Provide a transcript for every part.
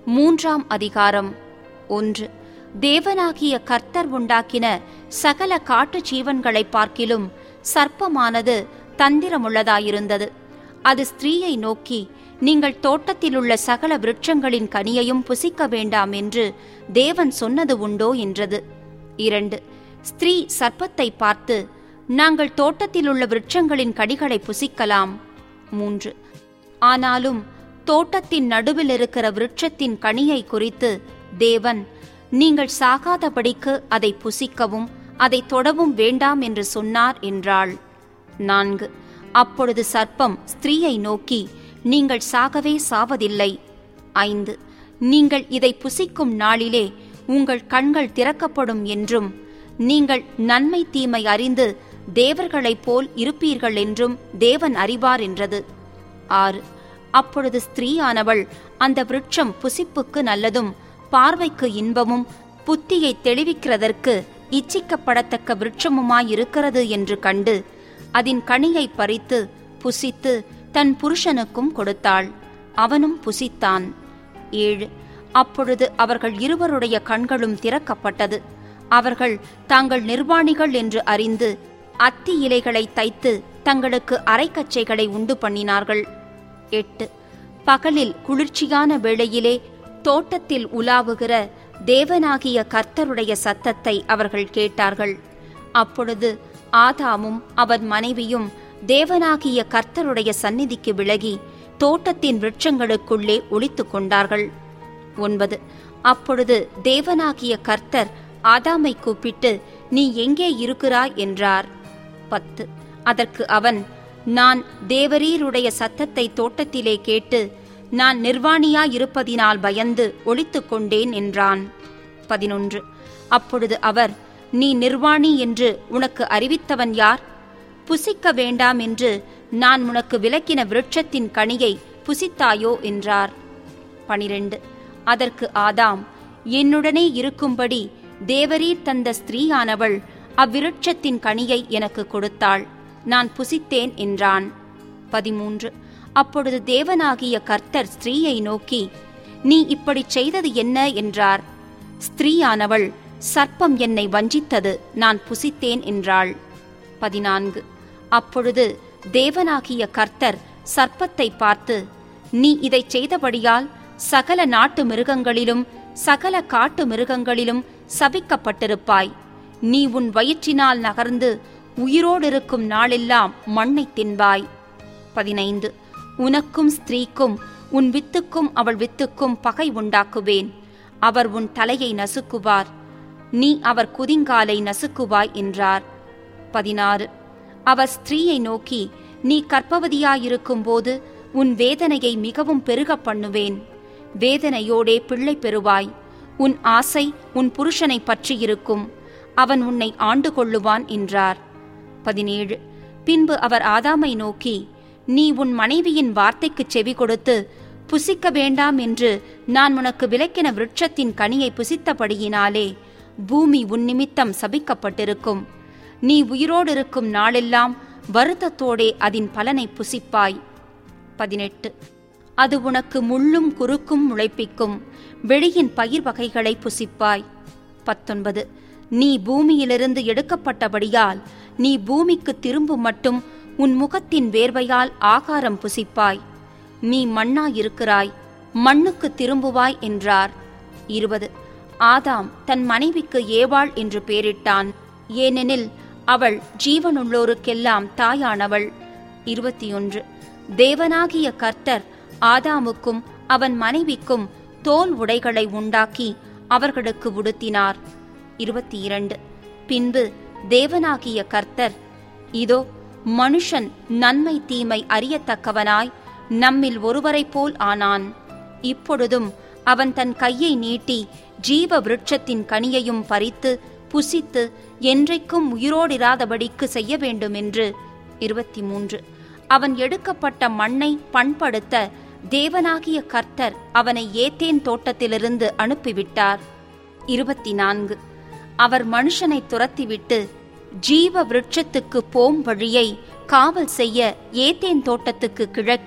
மூன்றாம் அதிகாரம் ஒன்று தேவனாகிய கர்த்தர் உண்டாக்கின சகல காட்டு ஜீவன்களைப் பார்க்கிலும் சர்ப்பமானது தந்திரமுள்ளதாயிருந்தது அது ஸ்திரீயை நோக்கி நீங்கள் தோட்டத்திலுள்ள சகல விருட்சங்களின் கனியையும் புசிக்க வேண்டாம் என்று தேவன் சொன்னது உண்டோ என்றது இரண்டு ஸ்திரீ சர்ப்பத்தை பார்த்து நாங்கள் தோட்டத்திலுள்ள விருட்சங்களின் கனிகளை புசிக்கலாம் மூன்று ஆனாலும் தோட்டத்தின் நடுவில் இருக்கிற விருட்சத்தின் கனியை குறித்து தேவன் நீங்கள் சாகாதபடிக்கு அதை புசிக்கவும் அதை தொடவும் வேண்டாம் என்று சொன்னார் என்றாள் நான்கு அப்பொழுது சர்ப்பம் ஸ்திரீயை நோக்கி நீங்கள் சாகவே சாவதில்லை ஐந்து நீங்கள் இதை புசிக்கும் நாளிலே உங்கள் கண்கள் திறக்கப்படும் என்றும் நீங்கள் நன்மை தீமை அறிந்து தேவர்களைப் போல் இருப்பீர்கள் என்றும் தேவன் அறிவார் என்றது ஆறு அப்பொழுது ஸ்திரீயானவள் அந்த விருட்சம் புசிப்புக்கு நல்லதும் பார்வைக்கு இன்பமும் புத்தியை தெளிவிக்கிறதற்கு இச்சிக்கப்படத்தக்க விருட்சமுமாயிருக்கிறது என்று கண்டு அதன் கனியை பறித்து புசித்து தன் புருஷனுக்கும் கொடுத்தாள் அவனும் புசித்தான் ஏழு அப்பொழுது அவர்கள் இருவருடைய கண்களும் திறக்கப்பட்டது அவர்கள் தாங்கள் நிர்வாணிகள் என்று அறிந்து அத்தி இலைகளை தைத்து தங்களுக்கு அரைக்கச்சைகளை உண்டு பண்ணினார்கள் எட்டு பகலில் குளிர்ச்சியான வேளையிலே தோட்டத்தில் உலாவுகிற தேவனாகிய கர்த்தருடைய சத்தத்தை அவர்கள் கேட்டார்கள் அப்பொழுது ஆதாமும் அவன் மனைவியும் தேவனாகிய கர்த்தருடைய சந்நிதிக்கு விலகி தோட்டத்தின் விருட்சங்களுக்குள்ளே ஒளித்துக் கொண்டார்கள் ஒன்பது அப்பொழுது தேவனாகிய கர்த்தர் ஆதாமை கூப்பிட்டு நீ எங்கே இருக்கிறாய் என்றார் பத்து அதற்கு அவன் நான் தேவரீருடைய சத்தத்தை தோட்டத்திலே கேட்டு நான் நிர்வாணியாயிருப்பதினால் பயந்து ஒளித்துக் கொண்டேன் என்றான் பதினொன்று அப்பொழுது அவர் நீ நிர்வாணி என்று உனக்கு அறிவித்தவன் யார் புசிக்க வேண்டாம் என்று நான் உனக்கு விலக்கின விருட்சத்தின் கனியை புசித்தாயோ என்றார் பனிரெண்டு அதற்கு ஆதாம் என்னுடனே இருக்கும்படி தேவரீர் தந்த ஸ்திரீயானவள் அவ்விருட்சத்தின் கனியை எனக்கு கொடுத்தாள் நான் புசித்தேன் என்றான் பதிமூன்று அப்பொழுது தேவனாகிய கர்த்தர் ஸ்திரீயை நோக்கி நீ இப்படிச் செய்தது என்ன என்றார் ஸ்திரீயானவள் சர்ப்பம் என்னை வஞ்சித்தது நான் புசித்தேன் என்றாள் பதினான்கு அப்பொழுது தேவனாகிய கர்த்தர் சர்ப்பத்தை பார்த்து நீ இதைச் செய்தபடியால் சகல நாட்டு மிருகங்களிலும் சகல காட்டு மிருகங்களிலும் சபிக்கப்பட்டிருப்பாய் நீ உன் வயிற்றினால் நகர்ந்து உயிரோடிருக்கும் நாளெல்லாம் மண்ணைத் தின்பாய் பதினைந்து உனக்கும் ஸ்திரீக்கும் உன் வித்துக்கும் அவள் வித்துக்கும் பகை உண்டாக்குவேன் அவர் உன் தலையை நசுக்குவார் நீ அவர் குதிங்காலை நசுக்குவாய் என்றார் பதினாறு அவர் ஸ்திரீயை நோக்கி நீ கற்பவதியாயிருக்கும் போது உன் வேதனையை மிகவும் பெருகப் பண்ணுவேன் வேதனையோடே பிள்ளை பெறுவாய் உன் ஆசை உன் புருஷனை பற்றியிருக்கும் அவன் உன்னை ஆண்டு கொள்ளுவான் என்றார் பதினேழு பின்பு அவர் ஆதாமை நோக்கி நீ உன் மனைவியின் வார்த்தைக்குச் செவி கொடுத்து புசிக்க வேண்டாம் என்று நான் உனக்கு விலக்கின விருட்சத்தின் கனியை புசித்தபடியினாலே பூமி உன் நிமித்தம் சபிக்கப்பட்டிருக்கும் நீ உயிரோடிருக்கும் நாளெல்லாம் வருத்தத்தோடே அதன் பலனை புசிப்பாய் பதினெட்டு அது உனக்கு முள்ளும் குறுக்கும் முளைப்பிக்கும் வெளியின் பயிர் வகைகளை புசிப்பாய் பத்தொன்பது நீ பூமியிலிருந்து எடுக்கப்பட்டபடியால் நீ பூமிக்கு திரும்பும் மட்டும் உன் முகத்தின் வேர்வையால் ஆகாரம் புசிப்பாய் நீ மண்ணாயிருக்கிறாய் மண்ணுக்கு திரும்புவாய் என்றார் இருபது ஆதாம் தன் மனைவிக்கு ஏவாள் என்று பெயரிட்டான் ஏனெனில் அவள் ஜீவனுள்ளோருக்கெல்லாம் தாயானவள் இருபத்தி ஒன்று தேவனாகிய கர்த்தர் ஆதாமுக்கும் அவன் மனைவிக்கும் தோல் உடைகளை உண்டாக்கி அவர்களுக்கு உடுத்தினார் இருபத்தி இரண்டு பின்பு தேவனாகிய கர்த்தர் இதோ மனுஷன் நன்மை தீமை அறியத்தக்கவனாய் நம்மில் ஒருவரைப் போல் ஆனான் இப்பொழுதும் அவன் தன் கையை நீட்டி ஜீவ விருட்சத்தின் கனியையும் பறித்து புசித்து என்றைக்கும் உயிரோடிராதபடிக்கு செய்ய வேண்டுமென்று இருபத்தி மூன்று அவன் எடுக்கப்பட்ட மண்ணை பண்படுத்த தேவனாகிய கர்த்தர் அவனை ஏத்தேன் தோட்டத்திலிருந்து அனுப்பிவிட்டார் இருபத்தி நான்கு அவர் மனுஷனை துரத்திவிட்டு ஜீவ விருட்சத்துக்கு போம் வழியை காவல் செய்ய ஏத்தேன் தோட்டத்துக்கு கிழக்கே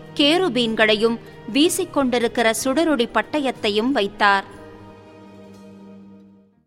கேருபீன்களையும் வீசிக்கொண்டிருக்கிற சுடரொடி பட்டயத்தையும் வைத்தார்